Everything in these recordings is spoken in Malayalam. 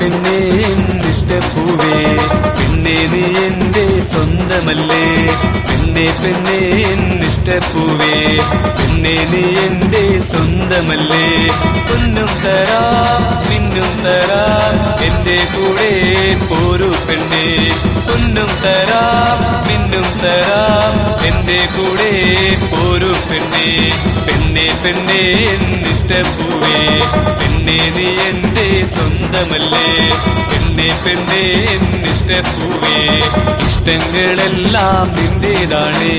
പെണ്ണെ എന്നിഷ്ടപ്പൂവേ പെണ്ണെ നീ എന്റെ സ്വന്തമല്ലേ പെണ്ണെ പെണ്ണെ എന്നിഷ്ടപ്പൂവേ പെണ്ണെ നീ എന്റെ സ്വന്തമല്ലേ പൊന്നും തരാം മിന്നും തരാം എന്റെ കൂടെ പോരു പെണ്ണെ പൊന്നും തരാം മിന്നും തരാം എന്റെ കൂടെ പോരു പെണ്ണെ പെണ്ണെ പെണ്ണെ എന്നിഷ്ടപ്പൂവേ പെണ്ണെ നീ എന്റെ സ്വന്തമല്ലേ പെണ്ണെ പെണ്ണെ എന്നിഷ്ടപ്പൂവേ ഇഷ്ടങ്ങളെല്ലാം നിന്റേതാണേ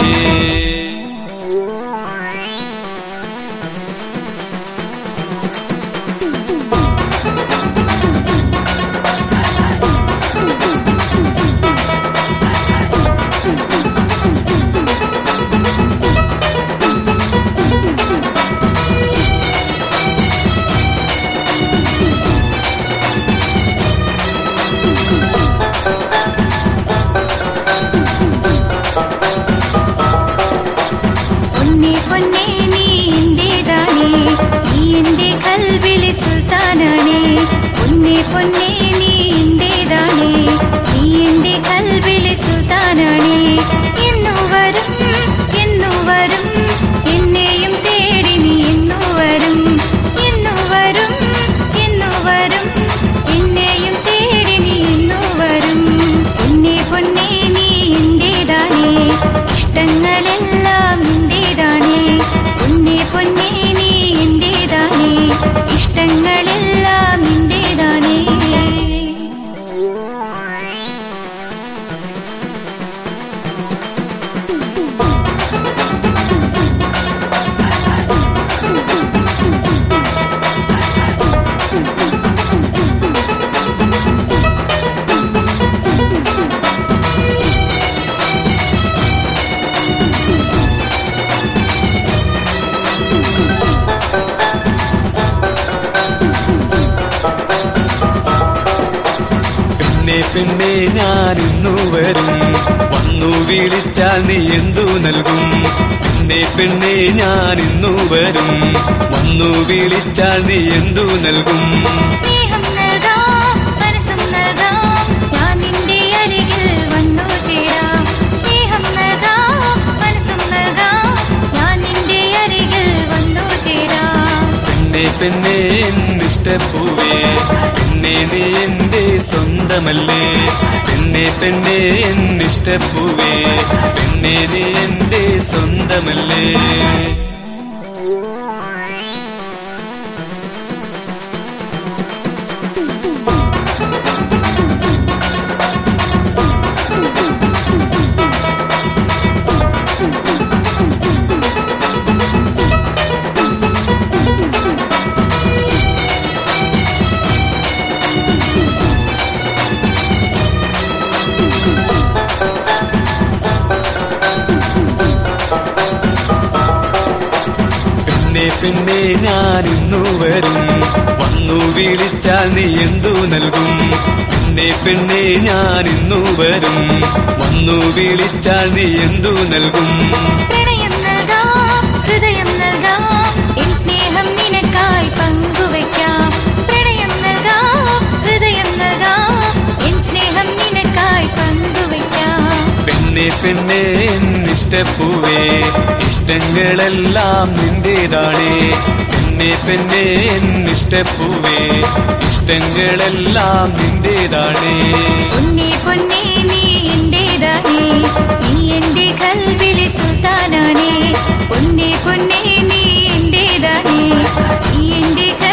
പൊന്നെ പൊന്നെ നീ എന്റേതാണേ നീ എന്റെ കൽവിലെ സുൽത്താനാണേ പൊന്നെ പൊന്നെ നീ എന്റേതാണേ നീ എന്റെ കൽവിലെ സുൽത്താനാണേ എന്നു വരും എന്നു വരും എന്നെയും തേടി നീ എന്നു വരും എന്നു വരും എന്നു വരും എന്നെയും തേടി നീ എന്നു വരും പൊന്നെ പൊന്നെ നീ എന്റേതാണേ ഇഷ്ടങ്ങളെല്ലാം നിന്റേതാണേ പൊന്നെ പൊന്നെ നീ എന്റേതാണേ ഇഷ്ടങ്ങളെല്ലാം നിന്റേതാണേ പെണ്ണെ പെണ്ണെ ഞാൻ ഇന്നു വരും വന്നു വിളിച്ചാൽ നീ എന്തു നൽകും പെണ്ണെ പെണ്ണെ ഞാൻ ഇന്നു വരും വന്നു വിളിച്ചാൽ നീ എന്തു നൽകും സ്നേഹം നൽകാം മനസ്സും നൽകാം ഞാൻ നിന്റെ അരികിൽ വന്നു ചേരാം സ്നേഹം നൽകാം മനസ്സും നൽകാം ഞാൻ നിന്റെ അരികിൽ വന്നു ചേരാം പെണ്ണെ പെണ്ണെ എന്നിഷ്ടപ്പൂവേ പെണ്ണെ നീ എന്റെ സ്വന്തമല്ലേ പെണ്ണെ പെണ്ണെ എന്നിഷ്ടപ്പൂവേ പെണ്ണെ നീ എന്റെ സ്വന്തമല്ലേ പെണ്ണെ പെണ്ണെ ഞാൻ ഇന്നു വരും വന്നു വിളിച്ചാൽ നീ എന്തു നൽകും പെണ്ണെ പെണ്ണെ ഞാൻ ഇന്നു വരും വന്നു വിളിച്ചാൽ നീ എന്തു നൽകും പ്രണയം നൽകാം ഹൃദയം നൽകാം എൻ സ്നേഹം നിനക്കായി പങ്കുവയ്ക്കാം പ്രണയം നൽകാം ഹൃദയം നൽകാം എൻ സ്നേഹം നിനക്കായി പങ്കുവയ്ക്കാം പെണ്ണെ പെണ്ണെ എന്നിഷ്ടപ്പൂവേ ഇഷ്ടങ്ങളെല്ലാം നിന്റേതാണേ പെണ്ണെ പെണ്ണെ എന്നിഷ്ടപ്പൂവേ ഇഷ്ടങ്ങളെല്ലാം നിന്റേതാണേ പൊന്നെ പൊന്നെ നീ എന്റേതാണേ നീ എന്റെ കൽവിലെ സുൽത്താനാണേ പൊന്നെ പൊന്നെ നീ എന്റേതാണേ നീ എന്റെ